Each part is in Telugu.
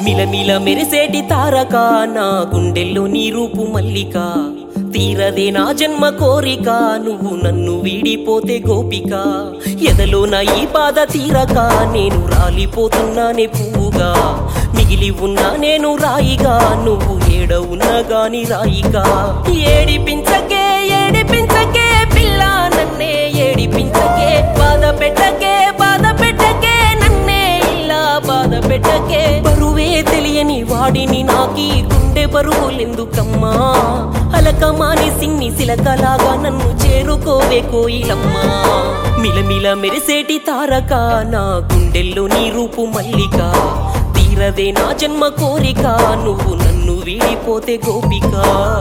మిలమిల మెరిసేటి తారక నా గుండెల్లో నీ రూపు మల్లిక తీరదే నా జన్మ కోరిక నువ్వు నన్ను వీడిపోతే గోపిక ఎదలో నా ఈ బాధ తీరక నేను రాలిపోతున్నానే పువ్వుగా మిగిలి ఉన్నా నేను రాయిగా నువ్వు ఏడ ఉన్నా గాని రాయిగా ఏడిపించకే ఏడిపించకే పిల్ల నన్నే ఏడిపించకే బాధ పెట్టకే బాధ పెట్టకే నన్నే ఇలా బాధ పెట్టకే బరువే తెలియని వాడిని నాకి గుండె బరువులెందుకమ్మా అలకమాని సిన్ని సిలకలాగా నన్ను చేరుకోవే కోయిలమ్మా మిలమిల మెరిసేటి తారక నా గుండెల్లో నీ రూపు మల్లిక తీరదే నా జన్మ కోరిక నువ్వు నన్ను వీడిపోతే గోపిక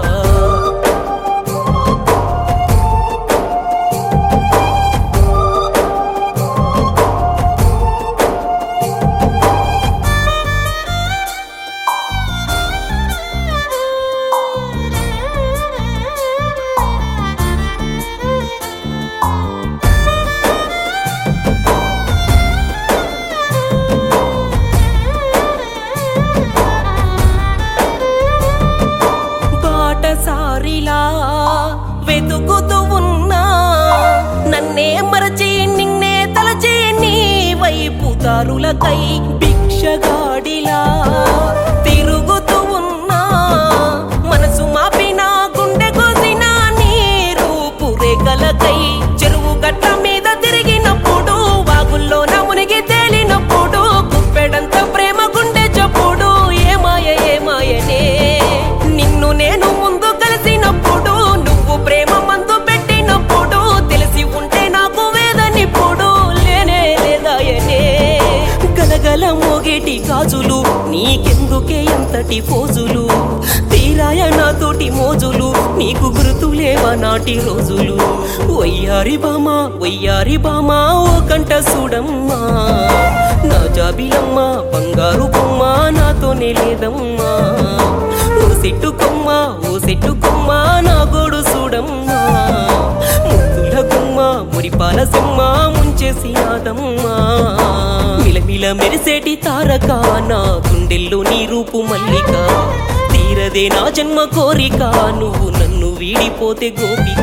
బాటసారిలా వెతుకుతూ ఉన్నా నన్నే మరచి నిన్నే తలచి నీ వైపు దారులకై భిక్షగాడిలా తిరుగుతూ ఉన్నా మనసు మాపిన గుండె కోసిన నీ రూపు రేఖలకై చెరువు గట్ట మీద తిరిగినప్పుడు వాగుల్లో నా మునిగి తేలినప్పుడు కుప్పెడంత ప్రేమ గుండె చప్పుడు ఏమాయ ఏమాయనే నిన్ను నేను ముందు కలిసినప్పుడు నువ్వు ప్రేమ మందు పెట్టినప్పుడు తెలిసి ఉంటే నాకు వేదనిప్పుడు లేనే లేదాయనే గలగల మోగేటి గాజులు నీకెందుకే ఎంతటి ఫోజులు తీరాయ నాతోటి మోజులు నీకు గుర్తులేవా నాటి రోజులు వయ్యారి బామా వయ్యారి బామా ఓ కంట చూడమ్మా నా జాబిలమ్మ బంగారు బొమ్మ నాతోనే లేదమ్మా ఓ సెట్టు కొమ్మ ఓ సెట్టు కొమ్మ నా గోడు చూడమ్మా ముద్దుల గుమ్మ మురిపాల సిమ్మ ముంచేసి నాదమ్మా మిలమిల మెరిసేటి తారక నా గుండెల్లో నీ రూపు మల్లిక తీరదే నా జన్మ కోరిక నువ్వు నన్ను వీడిపోతే గోపిక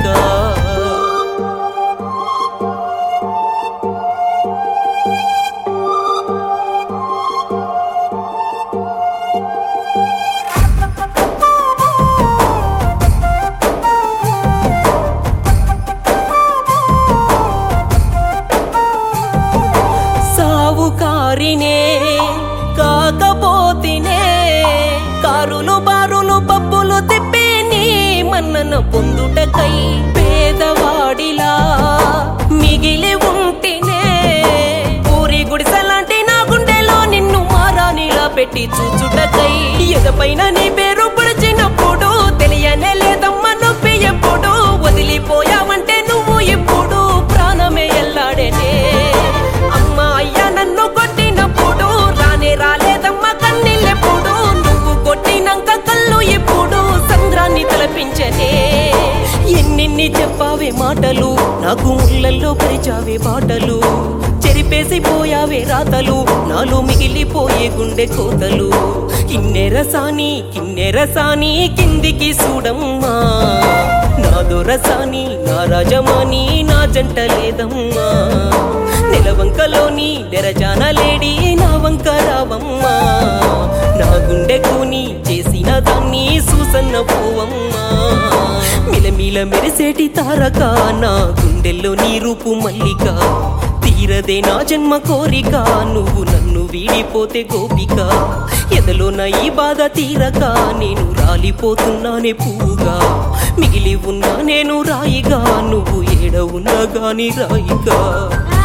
సావుకారినే కాకపోతేనే కారులు బారులు పబ్బులు తిప్పి నీ మన్నన పొందుటకై పేదవాడిలా మిగిలి ఉంటేనే ఊరి గుడిసెలాంటి నా గుండెలో నిన్ను మారానిలా పెట్టి చూచుటకై ఎదపైన నీ పేరు పిలిచినప్పుడు తెలియనే లేదమ్మా నొప్పి ఎప్పుడు వదిలిపోయావంటే నువ్వు ఇప్పుడు ప్రాణమే ఎల్లాడేనే అమ్మా అయ్యా నన్ను కొట్టినప్పుడు రానే రాలేదమ్మా కన్నీళ్ళెప్పుడు నువ్వు కొట్టినాక కళ్ళు ఇప్పుడు సంద్రాన్ని తలపించనే ఎన్నెన్ని చెప్పావే మాటలు నాకు ముళ్ళల్లో పరిచావే బాటలు చెరిపేసి పోయావే రాతలు నాలో మిగిలిపోయే గుండె కోతలు కిన్నెర సాని కిన్నెర సాని కిందికి చూడమ్మా నా దొరసాని నా రాజమాని నా జంట లేదమ్మా నెలవంకలోని నెరజాన లేడి నా వంక రావమ్మా నా గుండె కూని చేసిన దాన్ని సూసన్న పోవమ్మా మిలమిల మెరిసేటి తారక నా గుండెల్లో నీ రూపు మల్లిక తీరదే నా జన్మ కోరిక నువ్వు నన్ను వీడిపోతే గోపిక ఎదలో నా ఈ బాధ తీరక నేను రాలిపోతున్నానే పువ్వుగా మిగిలి ఉన్నా నేను రాయిగా నువ్వు ఏడ ఉన్నా గాని రాయిగా